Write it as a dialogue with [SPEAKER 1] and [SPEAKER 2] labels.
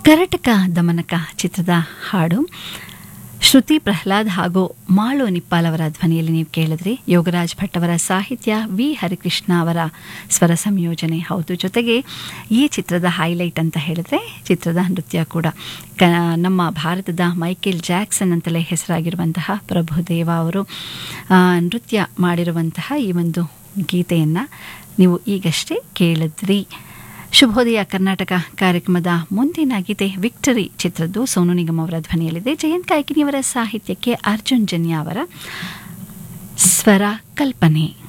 [SPEAKER 1] ಕರಟಕ ದಮನಕ ಚಿತ್ರದ ಹಾಡು ಶ್ರುತಿ ಪ್ರಹ್ಲಾದ್ ಹಾಗೂ ಮಾಳು ನಿಪ್ಪಾಲ್ ಅವರ ಧ್ವನಿಯಲ್ಲಿ ನೀವು ಕೇಳಿದ್ರಿ ಯೋಗರಾಜ್ ಭಟ್ ಅವರ ಸಾಹಿತ್ಯ ವಿ ಹರಿಕೃಷ್ಣ ಅವರ ಸ್ವರ ಸಂಯೋಜನೆ ಹೌದು ಜೊತೆಗೆ ಈ ಚಿತ್ರದ ಹೈಲೈಟ್ ಅಂತ ಹೇಳಿದ್ರೆ ಚಿತ್ರದ ನೃತ್ಯ ಕೂಡ ಕ ನಮ್ಮ ಭಾರತದ ಮೈಕೇಲ್ ಜಾಕ್ಸನ್ ಅಂತಲೇ ಹೆಸರಾಗಿರುವಂತಹ ಪ್ರಭುದೇವ ಅವರು ಆ, ನೃತ್ಯ ಮಾಡಿರುವಂತಹ ಈ ಒಂದು ಗೀತೆಯನ್ನು ನೀವು ಈಗಷ್ಟೇ ಕೇಳಿದ್ರಿ ಶುಭೋದಯ ಕರ್ನಾಟಕ ಕಾರ್ಯಕ್ರಮದ ಮುಂದಿನ ಗೀತೆ ವಿಕ್ಟರಿ ಚಿತ್ರದ್ದು ಸೋನು ನಿಗಮ್ ಅವರ ಧ್ವನಿಯಲ್ಲಿದೆ ಜಯಂತ್ ಕಾಯ್ಕಿನಿಯವರ ಸಾಹಿತ್ಯಕ್ಕೆ ಅರ್ಜುನ್ ಜನ್ಯ ಅವರ ಸ್ವರ ಕಲ್ಪನೆ